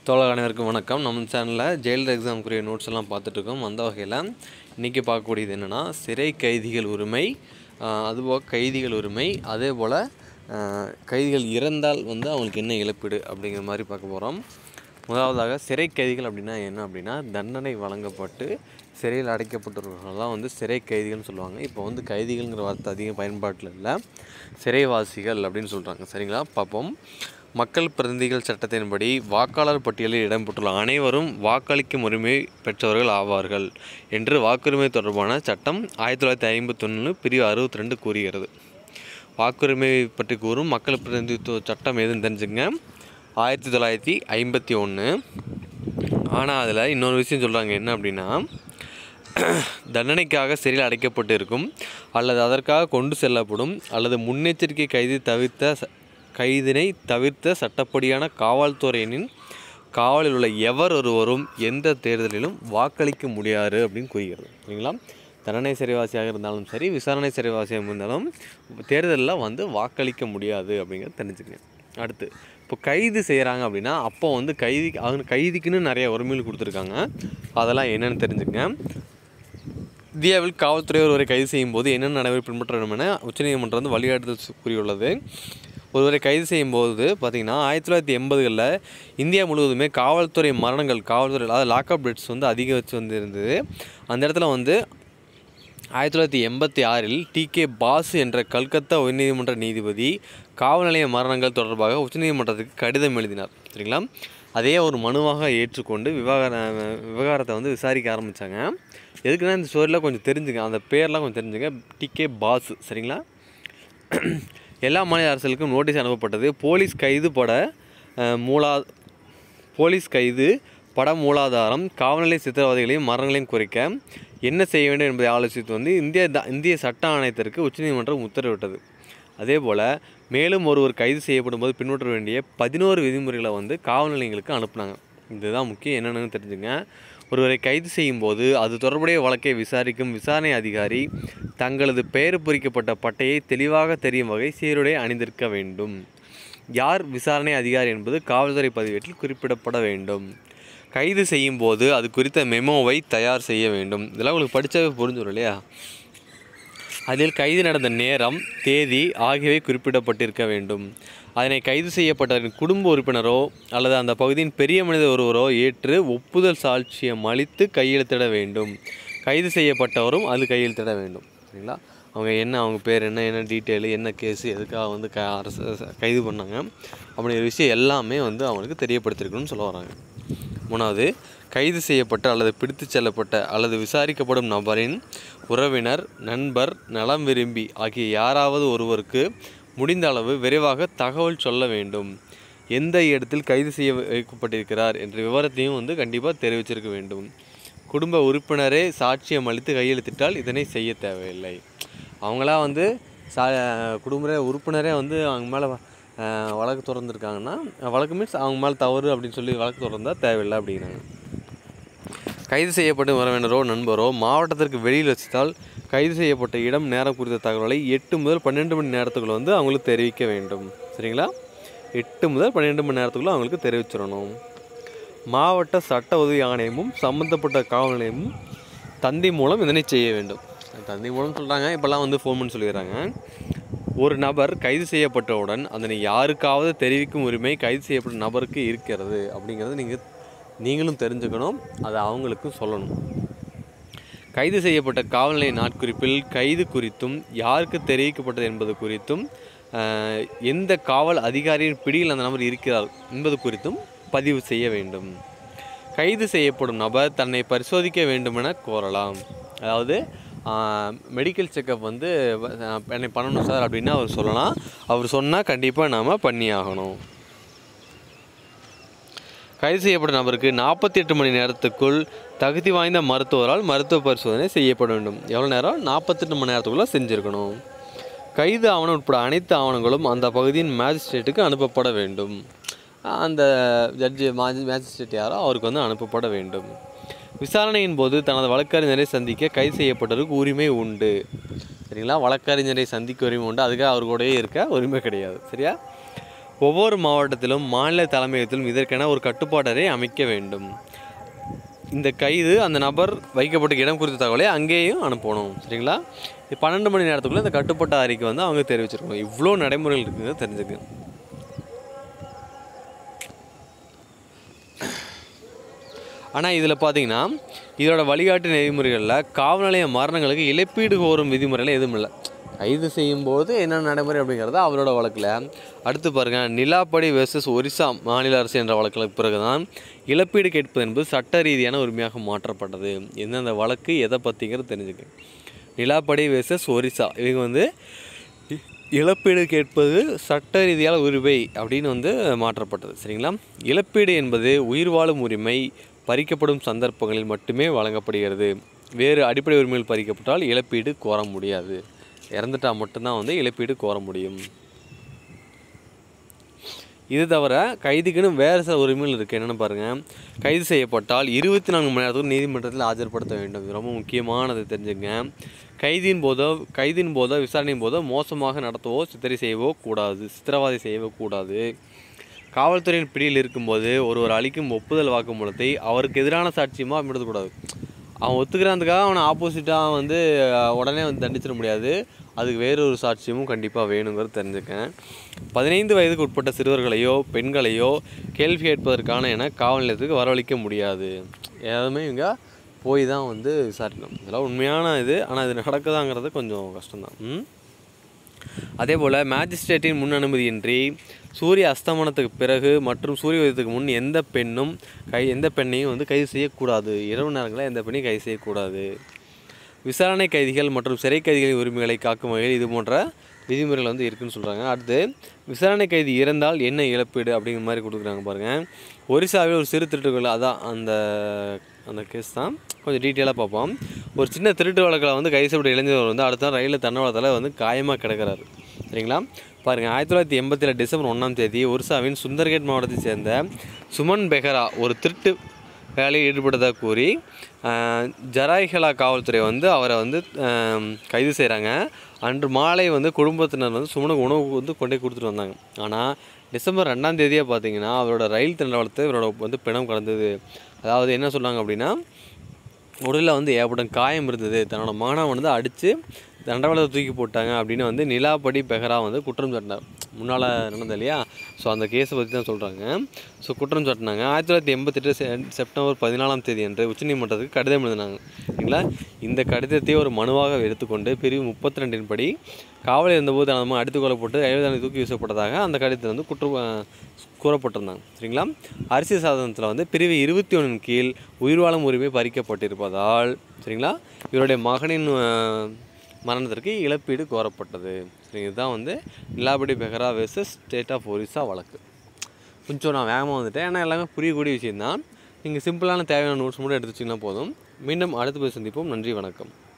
தோழர் அனைவருக்கும் வணக்கம் நம்ம சேனலில் ஜெயில் எக்ஸாமுக்குரிய நோட்ஸ் எல்லாம் பார்த்துட்ருக்கோம் அந்த வகையில் இன்றைக்கி பார்க்கக்கூடியது என்னென்னா சிறை கைதிகள் உரிமை ஆஹ் அதுபோக கைதிகள் உரிமை அதே போல் ஆஹ் கைதிகள் இறந்தால் வந்து அவங்களுக்கு என்ன இழப்பீடு அப்படிங்கிற மாதிரி பார்க்க போகிறோம் முதலாவதாக சிறை கைதிகள் அப்படின்னா என்ன அப்படின்னா தண்டனை வழங்கப்பட்டு சிறையில் அடைக்கப்பட்டிருக்கிறவங்களாம் வந்து சிறை கைதிகள்னு சொல்லுவாங்க இப்போ வந்து கைதிகள்ங்கிற வார்த்தை அதிகம் பயன்பாட்டில் இல்லை சிறைவாசிகள் அப்படின்னு சொல்கிறாங்க சரிங்களா பார்ப்போம் மக்கள் பிரதிநிதிகள் சட்டத்தின்படி வாக்காளர் பட்டியலில் இடம்பெற்றுள்ள அனைவரும் வாக்களிக்கும் உரிமை பெற்றவர்கள் ஆவார்கள் என்று வாக்குரிமை தொடர்பான சட்டம் ஆயிரத்தி தொள்ளாயிரத்தி ஐம்பத்தொன்று பிரிவு அறுபத்தி ரெண்டு கூறுகிறது வாக்குரிமை பற்றி கூறும் மக்கள் பிரதிநிதித்துவ சட்டம் எதுன்னு தெரிஞ்சுங்க ஆயிரத்தி தொள்ளாயிரத்தி ஐம்பத்தி ஒன்று ஆனால் அதில் இன்னொரு விஷயம் சொல்கிறாங்க என்ன அப்படின்னா தண்டனைக்காக சிறையில் அடைக்கப்பட்டு இருக்கும் அல்லது அதற்காக கொண்டு செல்லப்படும் அல்லது முன்னெச்சரிக்கை கைது தவிர்த்த ச- கைதினை தவிர்த்த சட்டப்படியான காவல்துறையினின் காவலில் உள்ள எவர் ஒருவரும் எந்த தேர்தலிலும் வாக்களிக்க முடியாது அப்படின்னு கூறுகிறது சரிங்களா தண்டனை சிறைவாசியாக இருந்தாலும் சரி விசாரணை சிறைவாசியாக இருந்தாலும் தேர்தலில் வந்து வாக்களிக்க முடியாது அப்படிங்கிறத தெரிஞ்சுக்கங்க அடுத்து இப்போ கைது செய்கிறாங்க அப்படின்னா அப்போ வந்து கைதி அவங்க கைதிக்குன்னு நிறைய உரிமைகள் கொடுத்துருக்காங்க அதெல்லாம் என்னென்னு தெரிஞ்சுக்கங்க இந்தியாவில் காவல்துறை ஒருவரை கைது செய்யும் போது என்னென்ன நடைமுறை பின்பற்ற வேண்டும் என உச்சநீதிமன்றம் வந்து வழிகாட்டுதல் சு- கூறியுள்ளது ஒருவரை கைது செய்யும் போது பார்த்தீங்கன்னா ஆயிரத்தி தொள்ளாயிரத்தி எண்பதுகளில் இந்தியா முழுவதுமே காவல்துறை மரணங்கள் காவல்துறை அதாவது லாக்அப் டெட்ஸ் வந்து அதிகம் வச்சு வந்து இருந்தது அந்த இடத்துல வந்து ஆயிரத்தி தொள்ளாயிரத்தி எண்பத்தி ஆறில் டி கே பாசு என்ற கல்கத்தா உயர்நீதிமன்ற நீதிபதி காவல் நிலைய மரணங்கள் தொடர்பாக உச்சநீதிமன்றத்துக்கு கடிதம் எழுதினார் சரிங்களா அதே ஒரு மனுவாக ஏற்றுக்கொண்டு விவகார விவகாரத்தை வந்து விசாரிக்க ஆரம்பித்தாங்க எதுக்குன்னா இந்த ஸ்டோரியில் கொஞ்சம் தெரிஞ்சுங்க அந்த பேர்லாம் கொஞ்சம் தெரிஞ்சுங்க டி கே பாசு சரிங்களா எல்லா மாநில அரசுகளுக்கும் நோட்டீஸ் அனுப்பப்பட்டது போலீஸ் கைது பட அஹ், மூலா போலீஸ் கைது பட மூலாதாரம் காவல்நிலை சித்திரவதைகளையும் மரணங்களையும் குறைக்க என்ன செய்ய வேண்டும் என்பதை ஆலோசித்து வந்து இந்திய த- இந்திய சட்ட ஆணையத்திற்கு உச்சநீதிமன்றம் உத்தரவிட்டது அதே போல் மேலும் ஒருவர் கைது செய்யப்படும் போது பின்பற்ற வேண்டிய பதினோரு விதிமுறைகளை வந்து காவல் நிலையங்களுக்கு அனுப்புனாங்க இதுதான் முக்கியம் என்னென்னு தெரிஞ்சுங்க ஒருவரை கைது செய்யும் போது அது தொடர்புடைய வழக்கை விசாரிக்கும் விசாரணை அதிகாரி தங்களது பெயர் பொறிக்கப்பட்ட பட்டையை தெளிவாக தெரியும் வகை சீருடை அணிந்திருக்க வேண்டும் யார் விசாரணை அதிகாரி என்பது காவல்துறை பதிவேட்டில் குறிப்பிடப்பட வேண்டும் கைது செய்யும் போது அது குறித்த மெமோவை தயார் செய்ய வேண்டும் இதெல்லாம் உங்களுக்கு படித்தாவே புரிஞ்சிடும் இல்லையா அதில் கைது நடந்த நேரம் தேதி ஆகியவை குறிப்பிடப்பட்டிருக்க வேண்டும் அதனை கைது செய்யப்பட்டவரின் குடும்ப உறுப்பினரோ அல்லது அந்த பகுதியின் பெரிய மனிதர் ஒருவரோ ஏற்று ஒப்புதல் சாட்சியம் அளித்து கையெழுத்திட வேண்டும் கைது செய்யப்பட்டவரும் அது கையெழுத்திட வேண்டும் சரிங்களா அவங்க என்ன அவங்க பேர் என்ன என்ன டீட்டெயிலு என்ன கேஸு எதுக்காக வந்து க அரசு கைது பண்ணாங்க அப்படிங்கிற விஷயம் எல்லாமே வந்து அவங்களுக்கு தெரியப்படுத்திருக்கணும்னு சொல்ல வராங்க மூணாவது கைது செய்யப்பட்ட அல்லது பிடித்துச் செல்லப்பட்ட அல்லது விசாரிக்கப்படும் நபரின் உறவினர் நண்பர் நலம் விரும்பி ஆகிய யாராவது ஒருவருக்கு முடிந்த அளவு விரைவாக தகவல் சொல்ல வேண்டும் எந்த இடத்தில் கைது செய்ய வைக்கப்பட்டிருக்கிறார் என்ற விவரத்தையும் வந்து கண்டிப்பாக தெரிவிச்சிருக்க வேண்டும் குடும்ப உறுப்பினரே சாட்சியம் அளித்து கையெழுத்திட்டால் இதனை செய்ய தேவையில்லை அவங்களா வந்து சா குடும்ப உறுப்பினரே வந்து அவங்க மேலே வழக்கு திறந்துருக்காங்கன்னா வழக்கு மீன்ஸ் அவங்க மேலே தவறு அப்படின்னு சொல்லி வழக்கு திறந்தா தேவையில்லை அப்படிங்கிறாங்க கைது செய்யப்பட்ட உறவினரோ நண்பரோ மாவட்டத்திற்கு வெளியில் வச்சிட்டால் கைது செய்யப்பட்ட இடம் நேரம் குறித்த தகவலை எட்டு முதல் பன்னெண்டு மணி நேரத்துக்குள்ள வந்து அவங்களுக்கு தெரிவிக்க வேண்டும் சரிங்களா எட்டு முதல் பன்னெண்டு மணி நேரத்துக்குள்ள அவங்களுக்கு தெரிவிச்சிடணும் மாவட்ட சட்ட உதவி ஆணையமும் சம்பந்தப்பட்ட காவல் நிலையமும் தந்தி மூலம் இதனை செய்ய வேண்டும் தந்தி மூலம் சொல்கிறாங்க இப்போல்லாம் வந்து ஃபோன் பண்ணி சொல்லிடுறாங்க ஒரு நபர் கைது செய்யப்பட்டவுடன் அதனை யாருக்காவது தெரிவிக்கும் உரிமை கைது செய்யப்பட்ட நபருக்கு இருக்கிறது அப்படிங்கிறது நீங்கள் நீங்களும் தெரிஞ்சுக்கணும் அதை அவங்களுக்கும் சொல்லணும் கைது செய்யப்பட்ட காவல் நிலைய நாட்குறிப்பில் கைது குறித்தும் யாருக்கு தெரிவிக்கப்பட்டது என்பது குறித்தும் ஆஹ், எந்த காவல் அதிகாரியின் பிடியில் அந்த நபர் இருக்கிறார் என்பது குறித்தும் பதிவு செய்ய வேண்டும் கைது செய்யப்படும் நபர் தன்னை பரிசோதிக்க வேண்டுமென கோரலாம் அதாவது மெடிக்கல் செக்கப் வந்து அஹ், என்னை பண்ணணும் சார் அப்படின்னு அவர் சொல்லலாம் அவர் சொன்னால் கண்டிப்பாக நாம் பண்ணி ஆகணும் கைது செய்யப்பட்ட நபருக்கு நாற்பத்தி எட்டு மணி நேரத்துக்குள் தகுதி வாய்ந்த மருத்துவரால் மருத்துவ பரிசோதனை செய்யப்பட வேண்டும் எவ்வளோ நேரம் நாற்பத்தெட்டு மணி நேரத்துக்குள்ளே செஞ்சுருக்கணும் கைது ஆவணம் உட்பட அனைத்து ஆவணங்களும் அந்த பகுதியின் மேஜிஸ்ட்ரேட்டுக்கு அனுப்பப்பட வேண்டும் அந்த ஜட்ஜி மாஜி மேஜிஸ்ட்ரேட் யாரோ அவருக்கு வந்து அனுப்பப்பட வேண்டும் விசாரணையின் போது தனது வழக்கறிஞரை சந்திக்க கைது செய்யப்பட்டவருக்கு உரிமை உண்டு சரிங்களா வழக்கறிஞரை சந்திக்க உரிமை உண்டு அதுக்காக அவர் கூடயே இருக்க உரிமை கிடையாது சரியா ஒவ்வொரு மாவட்டத்திலும் மாநில தலைமையகத்திலும் இதற்கென ஒரு கட்டுப்பாட்டறை அமைக்க வேண்டும் இந்த கைது அந்த நபர் வைக்கப்பட்ட இடம் குறித்த தகவலை அங்கேயும் அனுப்பணும் சரிங்களா இது பன்னெண்டு மணி நேரத்துக்குள்ளே இந்த கட்டுப்பட்ட அறிக்கை வந்து அவங்க தெரிவிச்சிருக்கணும் இவ்வளோ நடைமுறைகள் இருக்குங்க தெரிஞ்சுக்க ஆனால் இதில் பார்த்தீங்கன்னா இதோட வழிகாட்டு நெறிமுறைகளில் காவல் நிலைய மரணங்களுக்கு இழப்பீடு கோரும் விதிமுறைகள் எதுவும் இல்லை கைது செய்யும்போது என்ன நடைமுறை அப்படிங்கிறது அவரோட வழக்கில் அடுத்து பாருங்கள் நிலாப்படி வெர்சஸ் ஒரிசா மாநில அரசு என்ற வழக்கில் பிறகுதான் இழப்பீடு கேட்பது என்பது சட்ட ரீதியான உரிமையாக மாற்றப்பட்டது எந்தெந்த வழக்கு எதை பற்றிங்கிறது தெரிஞ்சுக்க நிலாப்படி வெர்சஸ் ஒரிசா இவங்க வந்து இ- இழப்பீடு கேட்பது சட்ட ரீதியான உரிமை அப்படின்னு வந்து மாற்றப்பட்டது சரிங்களா இழப்பீடு என்பது உயிர் வாழும் உரிமை பறிக்கப்படும் சந்தர்ப்பங்களில் மட்டுமே வழங்கப்படுகிறது வேறு அடிப்படை உரிமைகள் பறிக்கப்பட்டால் இழப்பீடு கோர முடியாது இறந்துட்டா மட்டும்தான் வந்து இழப்பீடு கோர முடியும் இது தவிர கைதிக்குன்னு வேறு சில உரிமைகள் இருக்குது என்னென்னு பாருங்கள் கைது செய்யப்பட்டால் இருபத்தி நான்கு மணி நேரத்துக்கு நீதிமன்றத்தில் ஆஜர்படுத்த வேண்டும் இது ரொம்ப முக்கியமானது தெரிஞ்சுங்க கைதின் போதோ கைதின் போதோ விசாரணையின் போதோ மோசமாக நடத்தவோ சித்திரை செய்யவோ கூடாது சித்திரவாதை செய்யவோ கூடாது காவல்துறையின் பிடியில் இருக்கும்போது ஒருவர் அளிக்கும் ஒப்புதல் வாக்குமூலத்தை அவருக்கு எதிரான சாட்சியமாக பயன்படுத்தக்கூடாது அவன் ஒத்துக்கிறதுக்காக அவனை ஆப்போசிட்டாக வந்து அஹ், உடனே வந்து தண்டிச்சிட முடியாது அதுக்கு வேறொரு சாட்சியமும் கண்டிப்பாக வேணுங்கிறது தெரிஞ்சுக்கேன் பதினைந்து வயதுக்கு உட்பட்ட சிறுவர்களையோ பெண்களையோ கேள்வி கேட்பதற்கான என காவல் நிலையத்துக்கு வரவழைக்க முடியாது எதுவுமே இவங்க போய் தான் வந்து விசாரிக்கணும் இதெல்லாம் உண்மையான இது ஆனால் இது நடக்குதாங்கிறது கொஞ்சம் கஷ்டம்தான் ம் அதே போல் மேஜிஸ்ட்ரேட்டின் முன் அனுமதியின்றி சூரிய அஸ்தமனத்துக்கு பிறகு மற்றும் சூரிய உதயத்துக்கு முன் எந்த பெண்ணும் கை எந்த பெண்ணையும் வந்து கைது செய்யக்கூடாது இரவு நேரங்களில் எந்த பெண்ணையும் கைது செய்யக்கூடாது விசாரணை கைதிகள் மற்றும் சிறை கைதிகளின் உரிமைகளை காக்கும் வகையில் இது போன்ற விதிமுறைகள் வந்து இருக்குன்னு சொல்கிறாங்க அடுத்து விசாரணை கைதி இறந்தால் என்ன இழப்பீடு அப்படிங்கிற மாதிரி கொடுக்குறாங்க பாருங்கள் ஒரிசாவில் ஒரு சிறு திருட்டுகள் அதான் அந்த அந்த கேஸ் தான் கொஞ்சம் டீட்டெயிலாக பார்ப்போம் ஒரு சின்ன திருட்டு வழக்கில் வந்து கைது செய்யப்பட்ட இளைஞர் வந்து அடுத்த நாள் ரயிலில் தன்னவளத்தில் வந்து காயமாக கிடக்கிறாரு சரிங்களா பாருங்கள் ஆயிரத்தி தொள்ளாயிரத்தி எண்பத்தில் டிசம்பர் ஒன்றாம் தேதி ஒரிசாவின் சுந்தர்கேட் மாவட்டத்தைச் சேர்ந்த சுமன் பெஹரா ஒரு திருட்டு வேலையில் ஈடுபட்டதாக கூறி ஆஹ், ஜராய்ஹலா காவல்துறை வந்து அவரை வந்து ஆம், கைது செய்கிறாங்க அன்று மாலை வந்து குடும்பத்தினர் வந்து சுமனுக்கு உணவு வந்து கொண்டே கொடுத்துட்டு வந்தாங்க ஆனால் டிசம்பர் ரெண்டாம் தேதியே பார்த்தீங்கன்னா அவரோட ரயில் தண்டவாளத்தை இவரோட வந்து பிணம் கலந்தது அதாவது என்ன சொன்னாங்க அப்படின்னா உடலில் வந்து ஏற்பட்ட காயம் இருந்தது தன்னோட மகனை வந்து அடித்து தண்டவாளத்தை தூக்கி போட்டாங்க அப்படின்னு வந்து நிலாப்படி பெஹரா வந்து குற்றம் சாட்டினார் முன்னால் நடந்தது இல்லையா ஸோ அந்த கேஸை பற்றி தான் சொல்கிறாங்க ஸோ குற்றம் சாட்டினாங்க ஆயிரத்தி தொள்ளாயிரத்தி எண்பத்தெட்டு செ செப்டம்பர் பதினாலாம் தேதி அன்று உச்சநீதிமன்றத்துக்கு கடிதம் எழுதினாங்க சரிங்களா இந்த கடிதத்தை ஒரு மனுவாக எடுத்துக்கொண்டு பிரிவு முப்பத்தி ரெண்டின் படி காவலில் இருந்தபோது தனது மகன் அடித்துக் கொல்லப்பட்டு ஐவதாண்டு தூக்கி வீசப்பட்டதாக அந்த கடிதத்தில் வந்து குற்றம் அஹ், கூறப்பட்டிருந்தாங்க சரிங்களா அரசியல் சாதனத்தில் வந்து பிரிவு இருபத்தி ஒன்றின் கீழ் உயிர் வாழும் உரிமை பறிக்கப்பட்டிருப்பதால் சரிங்களா இவருடைய மகனின் அஹ், மரணத்திற்கு இழப்பீடு கோரப்பட்டது சரி இதுதான் வந்து Nilabati Behera versus state of Orissa வழக்கு கொஞ்சம் நான் வேகமாக வந்துட்டேன் ஏன்னா எல்லாமே புரியக்கூடிய விஷயம்தான் நீங்கள் சிம்பிளான தேவையான நோட்ஸ் மட்டும் எடுத்து வச்சிங்கன்னா போதும் மீண்டும் அடுத்த போய் சந்திப்போம் நன்றி வணக்கம்